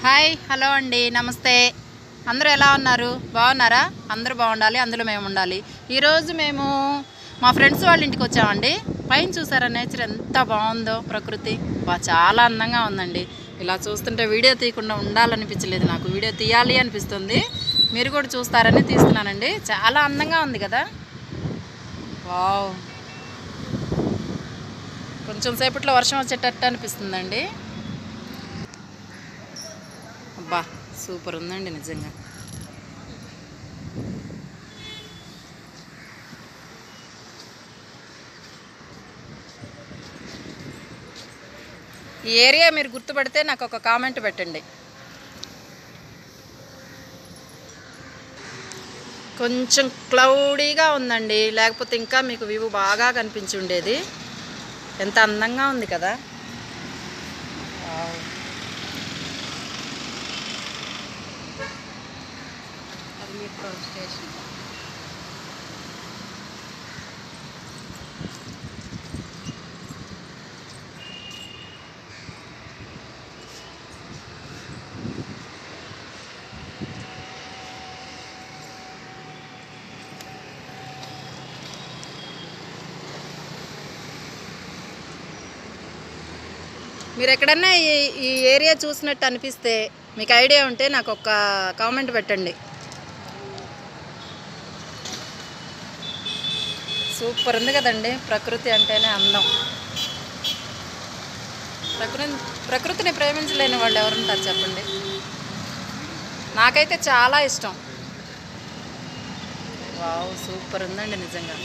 Hi hello అండి నమస్తే అందరూ ఎలా ఉన్నారు బాగున్నారా అందరూ బాగుండాలి అందులో మేము ఉండాలి ఈరోజు మేము మా ఫ్రెండ్స్ వాళ్ళ ఇంటికి వచ్చామండి పైన చూసారా నేచర్ ఎంత బాగుందో ప్రకృతి బా చాలా అందంగా ఉందండి ఇలా చూస్తుంటే వీడియో తీయకుండా ఉండాలనిపించలేదు నాకు వీడియో తీయాలి అనిపిస్తుంది మీరు కూడా చూస్తారని తీస్తున్నానండి చాలా అందంగా ఉంది కదా వావ్ కొంచెం సేపట్లో వర్షం వచ్చేటట్టు అనిపిస్తుందండి అబ్బా సూపర్ ఉందండి నిజంగా ఈ ఏరియా మీరు గుర్తుపడితే నాకు ఒక కామెంట్ పెట్టండి కొంచెం క్లౌడీగా ఉందండి లేకపోతే ఇంకా మీకు వ్యూ బాగా కనిపించి ఉండేది ఎంత అందంగా ఉంది కదా వావ్. అది మెట్రో స్టేషన్ మీరు ఎక్కడన్నా ఈ ఈ ఏరియా చూసినట్టు అనిపిస్తే మీకు ఐడియా ఉంటే నాకు ఒక కామెంట్ పెట్టండి సూపర్ ఉంది కదండి ప్రకృతి అంటేనే అందం ప్రకృతి ప్రకృతిని ప్రేమించలేని వాళ్ళు ఎవరుంటారు చెప్పండి నాకైతే చాలా ఇష్టం వావ్ సూపర్ ఉందండి నిజంగా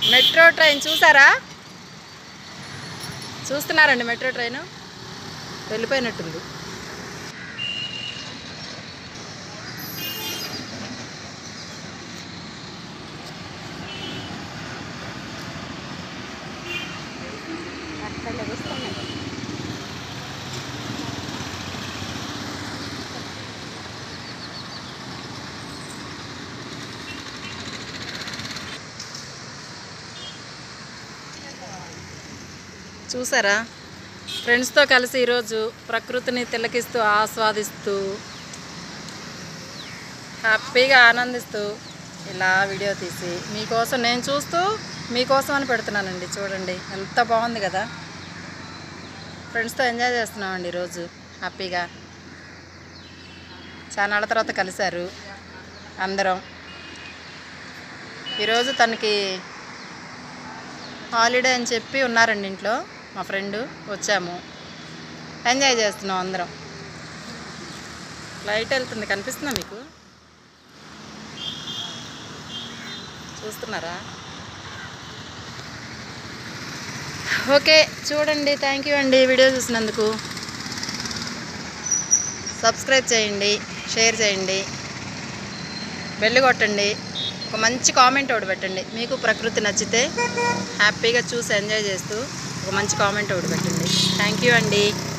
మెట్రో ట్రైన్ చూసారా చూస్తున్నారండి మెట్రో ట్రైన్ వెళ్ళిపోయినట్టుంది చూసారా ఫ్రెండ్స్తో కలిసి ఈరోజు ప్రకృతిని తిలకిస్తూ ఆస్వాదిస్తూ హ్యాపీగా ఆనందిస్తూ ఇలా వీడియో తీసి మీకోసం నేను చూస్తూ మీకోసం అని పెడుతున్నానండి చూడండి ఎంత బాగుంది కదా ఫ్రెండ్స్తో ఎంజాయ్ చేస్తున్నామండి ఈరోజు హ్యాపీగా చాలా నాళ్ళ తర్వాత కలిశారు అందరం ఈరోజు తనకి హాలిడే అని చెప్పి ఉన్నారండి ఇంట్లో మా ఫ్రెండ్ వచ్చాము ఎంజాయ్ చేస్తున్నాం అందరం లైట్ వెళ్తుంది కనిపిస్తుందా మీకు చూస్తున్నారా ఓకే చూడండి థ్యాంక్ యూ అండి వీడియో చూసినందుకు సబ్స్క్రైబ్ చేయండి షేర్ చేయండి బెల్ కొట్టండి ఒక మంచి కామెంట్ ఒకటి పెట్టండి మీకు ప్రకృతి నచ్చితే హ్యాపీగా చూసి ఎంజాయ్ చేస్తూ ఒక మంచి కామెంట్ ఒకటి పెట్టండి థ్యాంక్ యూ అండి